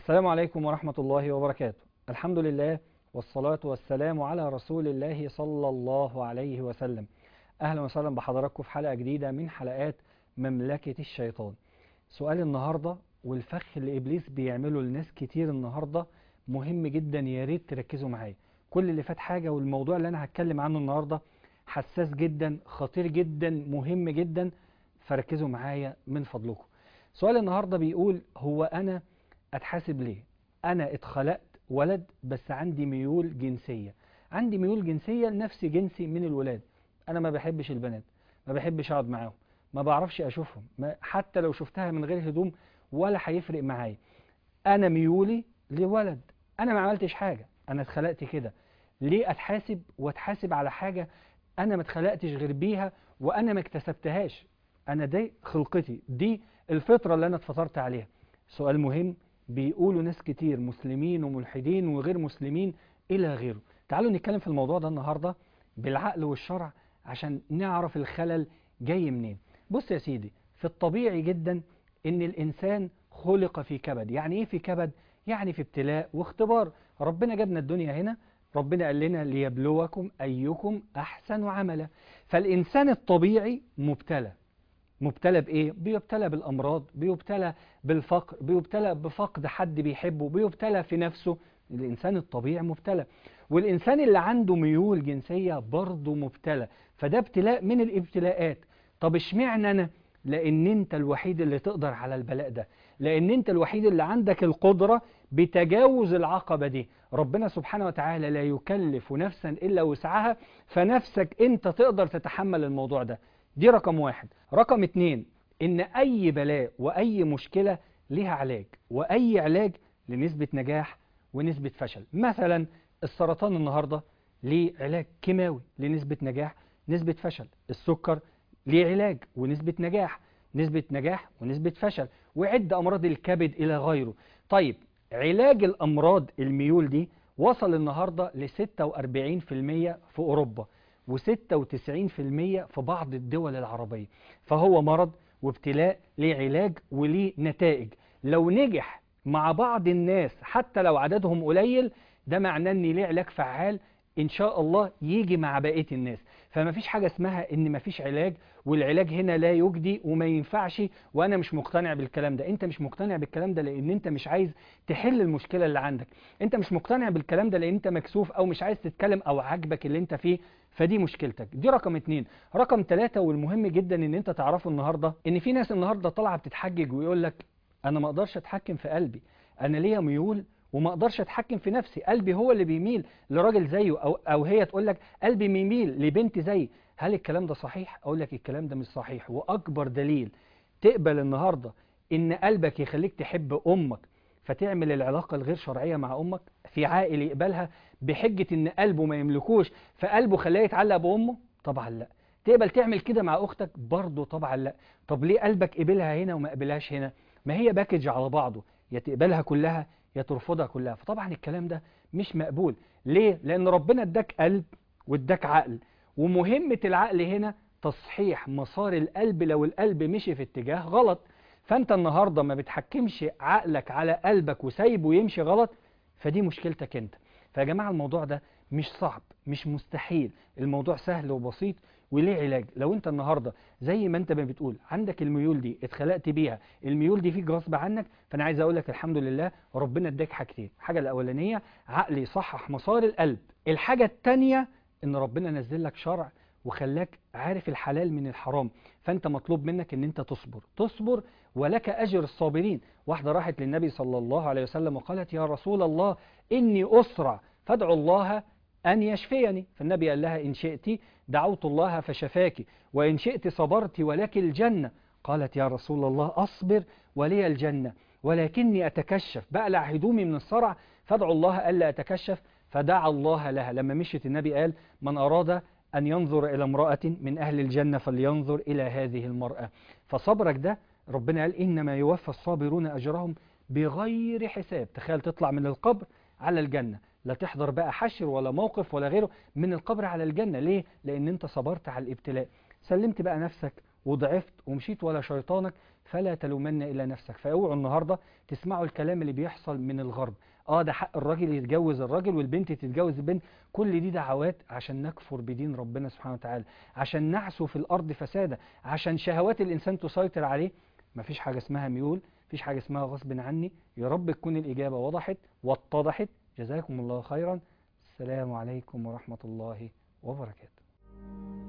السلام عليكم ورحمة الله وبركاته الحمد لله والصلاة والسلام على رسول الله صلى الله عليه وسلم أهلا وسهلا بحضراتكم في حلقة جديدة من حلقات مملكة الشيطان سؤال النهاردة والفخ اللي إبليس بيعمله لناس كتير النهاردة مهم جدا يا ريت تركزوا معايا كل اللي فات حاجة والموضوع اللي أنا هتكلم عنه النهاردة حساس جدا خطير جدا مهم جدا فركزوا معايا من فضلكم سؤال النهاردة بيقول هو أنا أتحاسب ليه أنا اتخلقت ولد بس عندي ميول جنسية عندي ميول جنسية لنفس جنسي من الولاد أنا ما بحبش البنات ما بحبش أقعد معاهم ما بعرفش أشوفهم ما حتى لو شفتها من غير هدوم ولا هيفرق معايا أنا ميولي لولد أنا ما عملتش حاجة أنا اتخلقت كده ليه أتحاسب وأتحاسب على حاجة أنا ما اتخلقتش غير بيها وأنا ما اكتسبتهاش أنا دي خلقتي دي الفطرة اللي أنا اتفطرت عليها سؤال مهم بيقولوا ناس كتير مسلمين وملحدين وغير مسلمين إلى غيره تعالوا نتكلم في الموضوع ده النهاردة بالعقل والشرع عشان نعرف الخلل جاي منين بص يا سيدي في الطبيعي جدا ان الانسان خلق في كبد يعني ايه في كبد يعني في ابتلاء واختبار ربنا جابنا الدنيا هنا ربنا قال لنا ليبلوكم ايكم احسن عملا فالانسان الطبيعي مبتلى مبتلى بايه بيبتلى بالامراض بيبتلى بالفقر بيبتلى بفقد حد بيحبه بيبتلى في نفسه الانسان الطبيعي مبتلى والانسان اللي عنده ميول جنسيه برضه مبتلى فده ابتلاء من الابتلاءات طب اشمعنى انا لان انت الوحيد اللي تقدر على البلاء ده لان انت الوحيد اللي عندك القدره بتجاوز العقبه دي ربنا سبحانه وتعالى لا يكلف نفسا الا وسعها فنفسك انت تقدر تتحمل الموضوع ده دي رقم واحد رقم اتنين ان اي بلاء واي مشكله ليها علاج واي علاج لنسبه نجاح ونسبه فشل مثلا السرطان النهارده ليه علاج كيماوي لنسبه نجاح نسبه فشل السكر ليه علاج ونسبة نجاح نسبة نجاح ونسبة فشل وعد أمراض الكبد إلى غيره طيب علاج الأمراض الميول دي وصل النهاردة ل 46% في أوروبا و96% في بعض الدول العربية فهو مرض وابتلاء ليه علاج وليه نتائج لو نجح مع بعض الناس حتى لو عددهم قليل ده معناه ان ليه علاج فعال ان شاء الله يجي مع بقية الناس فما فيش حاجة اسمها ان ما فيش علاج والعلاج هنا لا يجدي وما ينفعش وانا مش مقتنع بالكلام ده انت مش مقتنع بالكلام ده لان انت مش عايز تحل المشكلة اللي عندك انت مش مقتنع بالكلام ده لان انت مكسوف او مش عايز تتكلم او عاجبك اللي انت فيه فدي مشكلتك دي رقم اتنين رقم تلاتة والمهم جدا ان انت تعرفه النهاردة ان في ناس النهاردة طالعة بتتحجج ويقول لك انا ما اقدرش اتحكم في قلبي انا ليا ميول وما اقدرش اتحكم في نفسي قلبي هو اللي بيميل لراجل زيه او او هي تقول لك قلبي بيميل لبنت زيي هل الكلام ده صحيح اقول لك الكلام ده مش صحيح واكبر دليل تقبل النهارده ان قلبك يخليك تحب امك فتعمل العلاقه الغير شرعيه مع امك في عاقل يقبلها بحجه ان قلبه ما يملكوش فقلبه خلاه يتعلق بامه طبعا لا تقبل تعمل كده مع اختك برضه طبعا لا طب ليه قلبك قبلها هنا وما قبلهاش هنا ما هي باكج على بعضه يا تقبلها كلها يا ترفضها كلها فطبعا الكلام ده مش مقبول ليه لان ربنا اداك قلب واداك عقل ومهمة العقل هنا تصحيح مسار القلب لو القلب مشي في اتجاه غلط فانت النهاردة ما بتحكمش عقلك على قلبك وسايبه يمشي غلط فدي مشكلتك انت فيا جماعة الموضوع ده مش صعب مش مستحيل الموضوع سهل وبسيط وليه علاج لو انت النهاردة زي ما انت ما بتقول عندك الميول دي اتخلقت بيها الميول دي فيك غصب عنك فانا عايز اقول لك الحمد لله ربنا اداك حاجتين الحاجة الاولانية عقل يصحح مسار القلب الحاجة التانية ان ربنا نزل لك شرع وخلاك عارف الحلال من الحرام فانت مطلوب منك ان انت تصبر تصبر ولك اجر الصابرين واحدة راحت للنبي صلى الله عليه وسلم وقالت يا رسول الله اني اسرع فادعو الله أن يشفيني فالنبي قال لها إن شئت دعوت الله فشفاك وإن شئت صبرت ولك الجنة قالت يا رسول الله أصبر ولي الجنة ولكني أتكشف بقلع هدومي من الصرع فادعو الله ألا أتكشف فدعا الله لها لما مشيت النبي قال من أراد أن ينظر إلى امرأة من أهل الجنة فلينظر إلى هذه المرأة فصبرك ده ربنا قال إنما يوفى الصابرون أجرهم بغير حساب تخيل تطلع من القبر على الجنة لا تحضر بقى حشر ولا موقف ولا غيره من القبر على الجنة ليه؟ لأن أنت صبرت على الابتلاء سلمت بقى نفسك وضعفت ومشيت ولا شيطانك فلا تلومن الا نفسك فاوعوا النهارده تسمعوا الكلام اللي بيحصل من الغرب اه ده حق الراجل يتجوز الراجل والبنت تتجوز البنت كل دي دعوات عشان نكفر بدين ربنا سبحانه وتعالى عشان نعسو في الارض فسادا عشان شهوات الانسان تسيطر عليه مفيش حاجه اسمها ميول مفيش حاجه اسمها غصب عني يا رب تكون الاجابه وضحت واتضحت جزاكم الله خيرا السلام عليكم ورحمه الله وبركاته